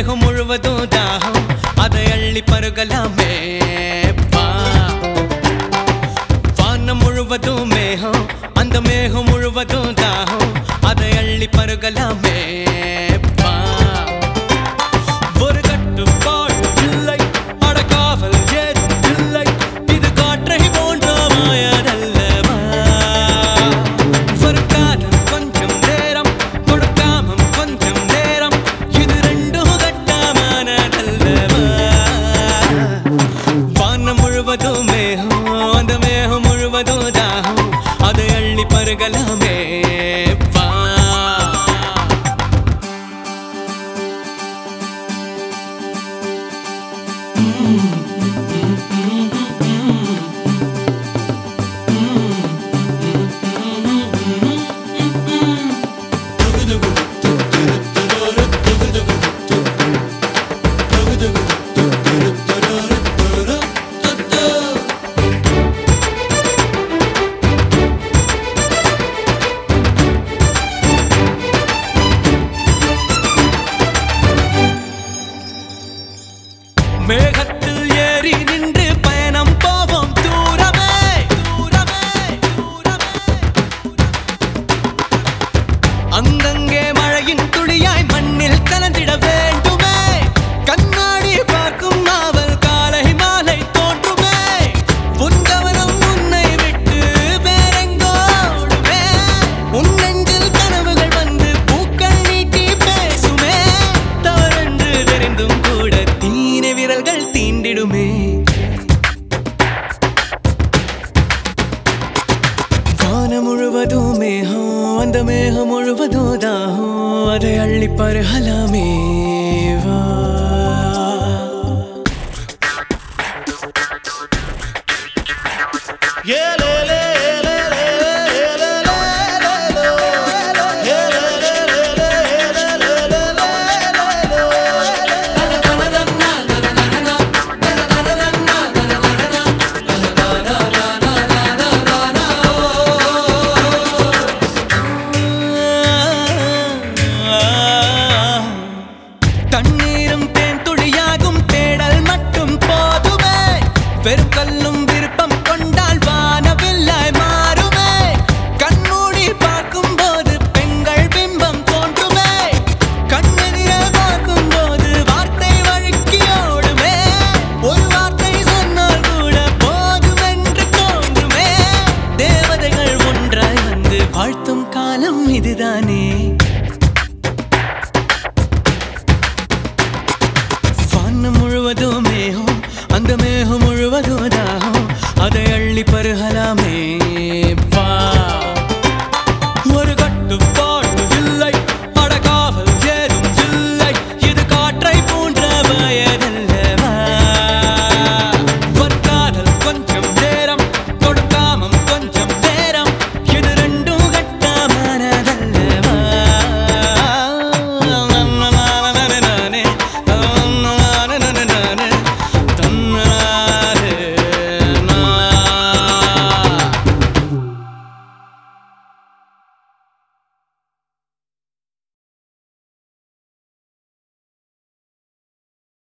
மேகம் முழுவதும் தாகம் அதை அள்ளி பருகலாமே வா வானம் முழுவதும் மேகம் அந்த மேகம் முழுவதும் தாகம் அதை அள்ளி பருகலாமே வா ஒரு கட்டுப்பாடு இல்லை அடக்காவல் ஏதும் இல்லை இது காற்றை போன்ற மாயதல்லவா ஒரு காதல் கொஞ்சம் நேரம் கொடுக்காமம் கொஞ்சம் நேரம் இது ரெண்டும் கட்டமானதல்லவா வானம் முழுவதும் மேகம் அந்த மேகம் முழுவதும் தாகம் அதை அள்ளி பருகலாமே வா மேகத்தில் ஏறி நின்று பயணம் போவோம் தூரமே தூரமே தூரமே அங்கங்கே மழையின் துளியாய் மண்ணில் கலந்திட வேண்டுமே கண்ணாடி பார்க்கும் நாவல் காலை மாலை தோன்றுமே உன் கவனம் உன்னை விட்டு வேறெங்கோ ஓடுமே உன் நெஞ்சில் கனவுகள் வந்து பூக்கள் நீட்டி பேசுமே தவறென்று தெரிந்தும் கூட தீன விரல்கள் தீண்டிடுமே வானம் முழுவதும் மேகம் அந்த மேகம் முழுவதும் தாகம் அதை அள்ளி பருகலாமே வா தண்ணீரும் தேன் துளியாகும் தேடல் மட்டும் போதுமே வெறும் கல்லும் விருப்பம் கொண்டால் வானவில்லாய் மாறுமே கண்மூடி பார்க்கும் போது பெண்கள் பிம்பம் தோன்றுமே கண்ணெதிர பார்க்கும் போது வார்த்தை வழுக்கி ஓடுமே ஒரு வார்த்தை சொன்னால் கூட போதுமென்று தோன்றுமே தேவதைகள் ஒன்றாய் வந்து வாழ்த்தும் காலம் இதுதானே வானம் முழுவதும் மேகம் அந்த மேகம் முழுவதும் தாகம் அதை அள்ளி பருகலாமே